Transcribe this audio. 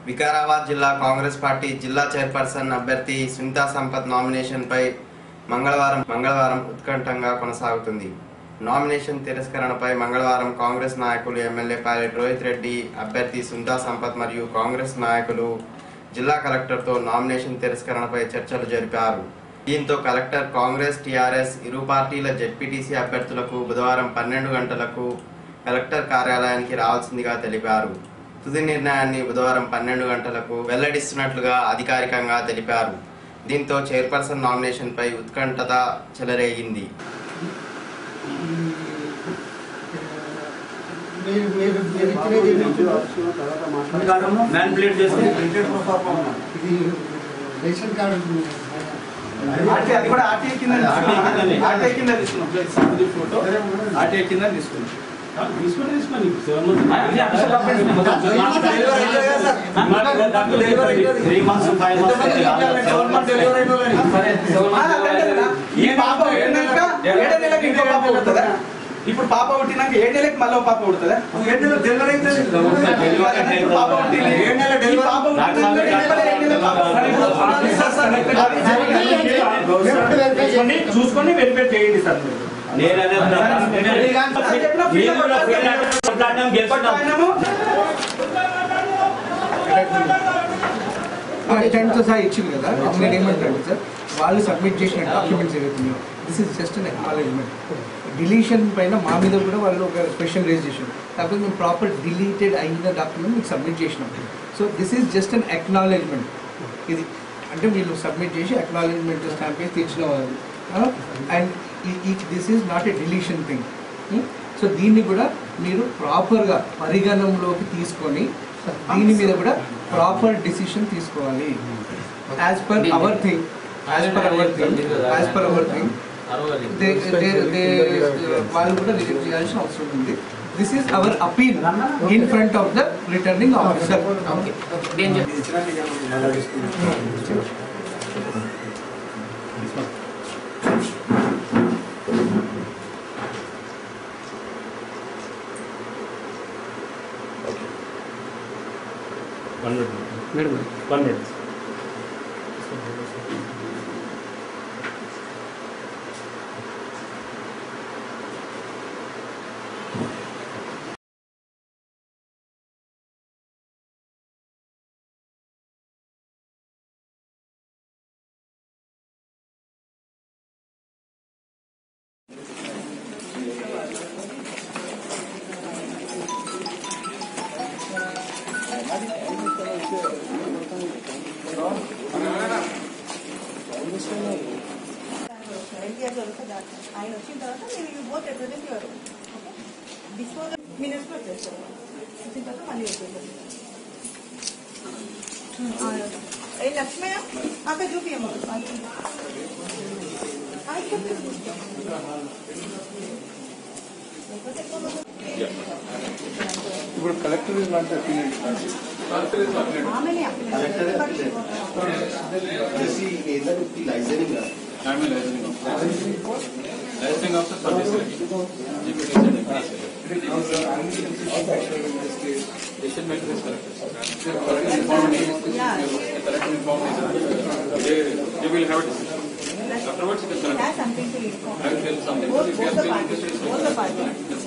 వికారాబాద్ జిల్లా కాంగ్రెస్ పార్టీ జిల్లా చైర్పర్సన్ అభ్యర్థి సునీతా సంపత్ నామినేషన్పై మంగళవారం మంగళవారం ఉత్కంఠంగా కొనసాగుతుంది నామినేషన్ తిరస్కరణపై మంగళవారం కాంగ్రెస్ నాయకులు ఎమ్మెల్యే పైలట్ రోహిత్ రెడ్డి అభ్యర్థి సునీతా సంపత్ మరియు కాంగ్రెస్ నాయకులు జిల్లా కలెక్టర్తో నామినేషన్ తిరస్కరణపై చర్చలు జరిపారు దీంతో కలెక్టర్ కాంగ్రెస్ టీఆర్ఎస్ ఇరు పార్టీల జెడ్పీటీసీ అభ్యర్థులకు బుధవారం పన్నెండు గంటలకు కలెక్టర్ కార్యాలయానికి రావాల్సిందిగా తెలిపారు తుది నిర్ణయాన్ని బుధవారం పన్నెండు గంటలకు వెల్లడిస్తున్నట్లుగా అధికారికంగా తెలిపారు దీంతో చైర్పర్సన్ నామినేషన్పై ఉత్కంఠత చెలరేగింది మీరు మీరు మీరు ఇచ్చినది మ్యాన్పులేట్ చేస్తే ప్రింటెడ్ ఇది రేషన్ కార్డు ఆర్టీ అది కూడా ఆర్టీ కింద కిందనే. ఆర్టీ కింద తీసుకున్నాం సార్ ఫోటో ఆర్టీ కింద తీసుకున్నాం తీసుకొని తీసుకొని seven months three months five ఈ పాప పుట్టినాక ఏడో నెలకి ఇంకో పాప పుడుతుందా ఇప్పుడు పాప పుట్టినాక ఏడు నెలకి మళ్ళీ పాప పుడుతుందా ఏడు నెలలు డెలివరీ అవుతుంది ఇప్పుడు పాప పుట్టింది ఏడు నెలల డెలివరీ పాప పుట్టినాక ఏడు నెలల పాప చూసుకొని వెరిఫై చేయండి సార్ ఆయనేమో టెన్త్ సహా ఇచ్చింది కదా నేను ఏమంటాను సార్ వాళ్ళు సబ్మిట్ చేసిన డాక్యుమెంట్స్ ఏవైతున్నాయో this is just an acknowledgement deletion పైన మా మీద కూడా వాళ్ళు ఒక క్వశ్చన్ రేజ్ చేశారు కాకపోతే మేము ప్రాపర్ డిలీటెడ్ అయిన డాక్యుమెంట్ మీకు సబ్మిట్ చేసినాం so this is just an acknowledgement ఇది అంటే వీళ్ళు సబ్మిట్ చేసి అక్నాలజ్మెంట్ స్టాంప్ వేసి తెచ్చిన వాళ్ళు and this is not a deletion thing so దీన్ని కూడా మీరు ప్రాపర్గా పరిగణంలోకి తీసుకొని దీని మీద కూడా ప్రాపర్ డిసిషన్ తీసుకోవాలి as per our thing as per our thing as per our thing వాళ్ళు కూడా రిజెక్ట్ చేయాల్సిన అవసరం ఉంది this is our appeal in front of the returning officer one minute one minute ఆయన వచ్చిన తర్వాత మీరు you both represent your disposal మినిట్స్లో చేస్తారు వచ్చిన తర్వాత మళ్ళీ వచ్చేసారు ఏ లక్ష్మయ్య అక్కడ చూపియమ్మ ఇప్పుడు కలెక్టర్ ఇస్ నాట్ ఆమెనే licensing officer service decision maker is collector inform they will have Afterwards, it is It has something to inform. I will tell something. Both, If you both are the still parties, interested, both the parties.